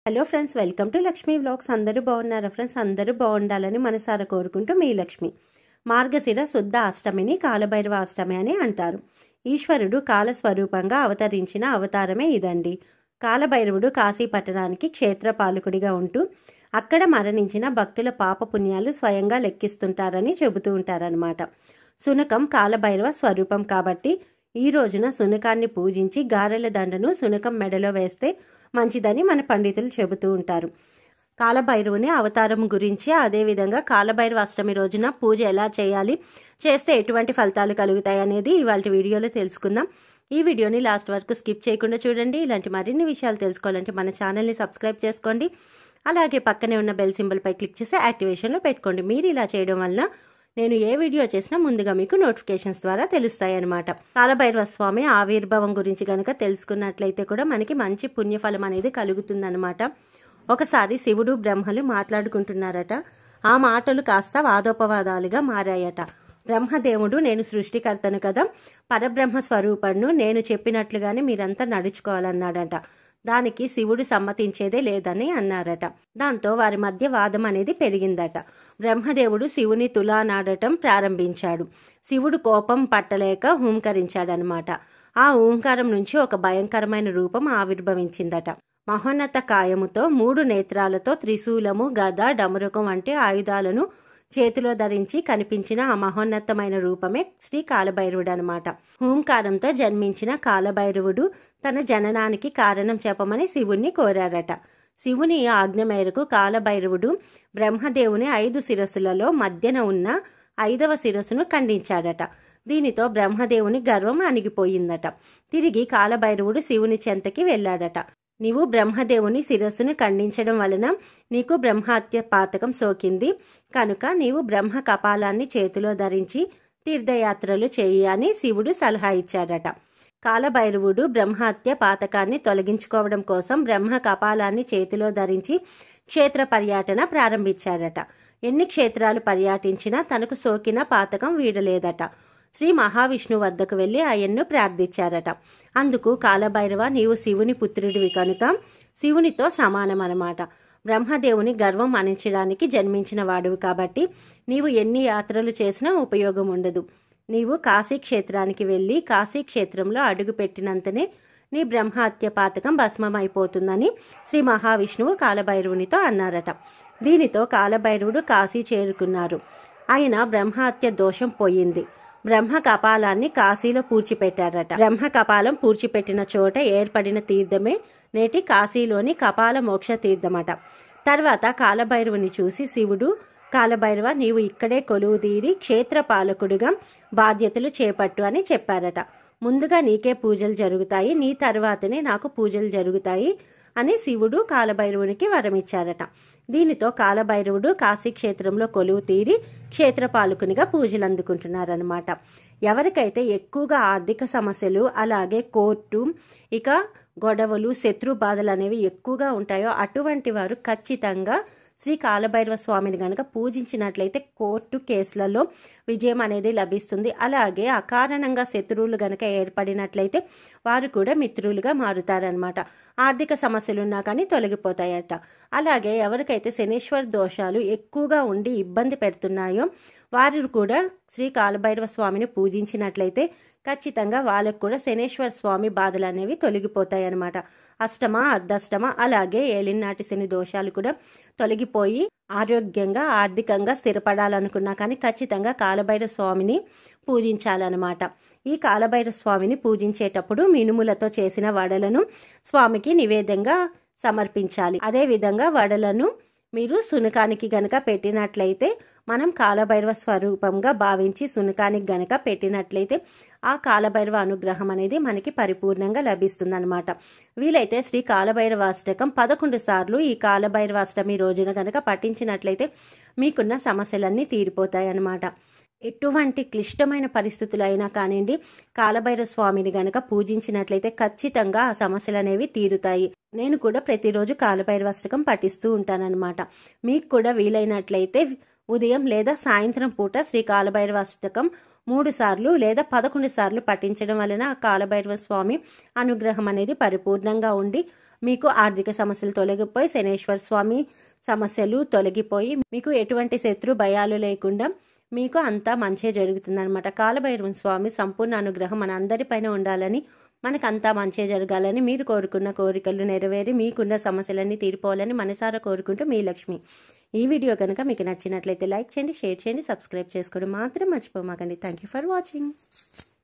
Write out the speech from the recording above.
hello friends welcome to Lakshmi vlogs అందరూ బాగున్నారా friends అందరూ బాగుండాలని మనసారా కోరుకుంటూ మీ లక్ష్మి మార్గశిర శుద్ధ అష్టమిని కాలభైరవ అష్టమి అని అంటారు ఈశ్వరుడు కాల స్వరూపంగా అవతరించిన అవతారమే ఇదండి కాలభైరవుడు కాశీ పట్టణానికి క్షేత్రపాలకుడిగా ఉంటూ అక్కడ మరణించిన భక్తుల పాప పుణ్యాలు స్వయంగా లెక్కిస్తుంటారని చెబుతూ ఉంటారనమాట సునకం కాలభైరవ స్వరూపం కాబట్టి ఈ రోజున సునకాన్ని పూజించి గారెల దండను సునకం మెడలో వేస్తే మంచిదని మన పండితులు చెబుతూ ఉంటారు కాలభైరవుని అవతారం గురించి అదేవిధంగా కాలభైరవ అష్టమి రోజున పూజ ఎలా చేయాలి చేస్తే ఎటువంటి ఫలితాలు కలుగుతాయి అనేది ఇవాళ వీడియోలో తెలుసుకుందాం ఈ వీడియోని లాస్ట్ వరకు స్కిప్ చేయకుండా చూడండి ఇలాంటి మరిన్ని విషయాలు తెలుసుకోవాలంటే మన ఛానల్ని సబ్స్క్రైబ్ చేసుకోండి అలాగే పక్కనే ఉన్న బెల్ సింబల్పై క్లిక్ చేసి యాక్టివేషన్లో పెట్టుకోండి మీరు ఇలా చేయడం వలన నేను ఏ వీడియో చేసినా ముందుగా మీకు నోటిఫికేషన్స్ ద్వారా తెలుస్తాయి అనమాట కాలభైరవ స్వామి ఆవిర్భావం గురించి కనుక తెలుసుకున్నట్లయితే కూడా మనకి మంచి పుణ్యఫలం అనేది కలుగుతుందన్నమాట ఒకసారి శివుడు బ్రహ్మలు మాట్లాడుకుంటున్నారట ఆ మాటలు కాస్త వాదోపవాదాలుగా మారాయట బ్రహ్మదేవుడు నేను సృష్టికర్తను కదా పరబ్రహ్మ స్వరూపణ్ణు నేను చెప్పినట్లుగానే మీరంతా నడుచుకోవాలన్నాడట దానికి శివుడు సమ్మతించేదే లేదని అన్నారట దాంతో వారి మధ్య వాదం అనేది పెరిగిందట బ్రహ్మదేవుడు శివుని తులానాడటం ప్రారంభించాడు శివుడు కోపం పట్టలేక హూంకరించాడనమాట ఆ హూంకారం నుంచి ఒక భయంకరమైన రూపం ఆవిర్భవించిందట మహోన్నత కాయముతో మూడు నేత్రాలతో త్రిశూలము గద డమరుకం వంటి ఆయుధాలను చేతిలో ధరించి కనిపించిన ఆ మహోన్నతమైన రూపమే శ్రీ కాలభైరవుడు అనమాట హూంకారంతో జన్మించిన కాలభైరవుడు తన జననానికి కారణం చెప్పమని శివుణ్ణి కోరారట శివుని ఆజ్ఞ మేరకు కాలభైరవుడు బ్రహ్మదేవుని ఐదు శిరస్సులలో మధ్యన ఉన్న ఐదవ శిరస్సును ఖండించాడట దీనితో బ్రహ్మదేవుని గర్వం అణిగిపోయిందట తిరిగి కాలభైరవుడు శివుని చెంతకి వెళ్ళాడట నీవు బ్రహ్మదేవుని శిరస్సును ఖండించడం వలన నీకు బ్రహ్మహత్య పాతకం సోకింది కనుక నీవు బ్రహ్మ కపాలాన్ని చేతిలో ధరించి తీర్థయాత్రలు చేయి అని శివుడు సలహా ఇచ్చాడట కాలభైరవుడు బ్రహ్మహత్య పాతకాన్ని తొలగించుకోవడం కోసం బ్రహ్మ కపాలాన్ని చేతిలో ధరించి క్షేత్ర పర్యటన ప్రారంభించాడట ఎన్ని క్షేత్రాలు పర్యటించినా తనకు సోకిన పాతకం వీడలేదట శ్రీ మహావిష్ణు వద్దకు వెళ్లి ఆయన్ను ప్రార్థించారట అందుకు కాలభైరవ నీవు శివుని పుత్రుడివి కనుక శివునితో సమానమన్నమాట బ్రహ్మదేవుని గర్వం అణించడానికి జన్మించిన వాడివి కాబట్టి నీవు ఎన్ని యాత్రలు చేసినా ఉపయోగం ఉండదు నీవు కాశీ క్షేత్రానికి వెళ్ళి కాశీ క్షేత్రంలో అడుగు పెట్టినంతనే నీ బ్రహ్మహత్య పాతకం భస్మమైపోతుందని శ్రీ మహావిష్ణువు కాలభైరవునితో అన్నారట దీనితో కాలభైరవుడు కాశీ చేరుకున్నారు ఆయన బ్రహ్మహత్య దోషం పోయింది బ్రహ్మ కపాలాన్ని కాశీలో పూడ్చిపెట్టారట బ్రహ్మ కపాలం పూడ్చిపెట్టిన చోట ఏర్పడిన తీర్థమే నేటి కాశీలోని కపాల మోక్ష తీర్థమట తర్వాత కాలభైరవుని చూసి శివుడు కాలభైరవ నీవు ఇక్కడే కొలువు తీరి క్షేత్ర పాలకుడిగా బాధ్యతలు చేపట్టు అని చెప్పారట ముందుగా నీకే పూజలు జరుగుతాయి నీ తర్వాతనే నాకు పూజలు జరుగుతాయి అని శివుడు కాలభైరవునికి వరమిచ్చారట దీనితో కాలభైరవుడు కాశీ క్షేత్రంలో కొలువు తీరి క్షేత్రపాలకునిగా పూజలు అందుకుంటున్నారనమాట ఎవరికైతే ఎక్కువగా ఆర్థిక సమస్యలు అలాగే కోర్టు ఇక గొడవలు శత్రు బాధలు అనేవి ఎక్కువగా ఉంటాయో అటువంటి వారు ఖచ్చితంగా శ్రీ కాలభైరవ స్వామిని గనక పూజించినట్లయితే కోర్టు కేసులలో విజయం అనేది లభిస్తుంది అలాగే అకారణంగా శత్రువులు గనక ఏర్పడినట్లయితే వారు కూడా మిత్రులుగా మారుతారనమాట ఆర్థిక సమస్యలున్నా కానీ తొలగిపోతాయట అలాగే ఎవరికైతే శనీశ్వర దోషాలు ఎక్కువగా ఉండి ఇబ్బంది పెడుతున్నాయో వారు కూడా శ్రీ కాలభైరవ స్వామిని పూజించినట్లయితే ఖచ్చితంగా వాళ్ళకు కూడా శనేశ్వర స్వామి బాధలు అనేవి తొలగిపోతాయి అనమాట అష్టమ అర్ధష్టమ అలాగే ఏలినాటి శని దోషాలు కూడా తొలగిపోయి ఆరోగ్యంగా ఆర్థికంగా స్థిరపడాలనుకున్నా కానీ ఖచ్చితంగా కాలభైరవ స్వామిని పూజించాలన్నమాట ఈ కాలభైరవ స్వామిని పూజించేటప్పుడు మినుములతో చేసిన వడలను స్వామికి నివేదంగా సమర్పించాలి అదే విధంగా వడలను మీరు సునకానికి గనక పెట్టినట్లయితే మనం కాలభైరవ స్వరూపంగా భావించి సునకానికి గనక పెట్టినట్లయితే ఆ కాలభైరవ అనుగ్రహం అనేది మనకి పరిపూర్ణంగా లభిస్తుందన్నమాట వీలైతే శ్రీ కాలభైరవ అష్టకం పదకొండు సార్లు ఈ కాలభైరవ అష్టమి రోజున గనక పఠించినట్లయితే మీకున్న సమస్యలన్నీ తీరిపోతాయి అన్నమాట ఎటువంటి క్లిష్టమైన పరిస్థితులు అయినా కానివ్వండి కాలభైరవ స్వామిని గనక పూజించినట్లయితే ఖచ్చితంగా ఆ సమస్యలు అనేవి తీరుతాయి నేను కూడా ప్రతిరోజు కాలభైరవ అష్టకం పఠిస్తూ ఉంటానన్నమాట మీకు కూడా వీలైనట్లయితే ఉదయం లేదా సాయంత్రం పూట శ్రీ కాలభైరవ అష్టకం మూడు సార్లు లేదా పదకొండు సార్లు పఠించడం వలన ఆ కాలభైరవ స్వామి అనుగ్రహం అనేది పరిపూర్ణంగా ఉండి మీకు ఆర్థిక సమస్యలు తొలగిపోయి శనేశ్వర స్వామి సమస్యలు తొలగిపోయి మీకు ఎటువంటి శత్రు భయాలు లేకుండా మీకు అంతా మంచే జరుగుతుందన్నమాట కాలభైరవ స్వామి సంపూర్ణ అనుగ్రహం మన అందరిపైన ఉండాలని మనకు అంతా మంచి జరగాలని మీరు కోరుకున్న కోరికలు నెరవేరి మీకున్న సమస్యలన్నీ తీరిపోవాలని మనసారా కోరుకుంటూ మీ లక్ష్మి ఈ వీడియో కనుక మీకు నచ్చినట్లయితే లైక్ చేయండి షేర్ చేయండి సబ్స్క్రైబ్ చేసుకోవడం మాత్రం మర్చిపోమాకండి థ్యాంక్ యూ ఫర్ వాచింగ్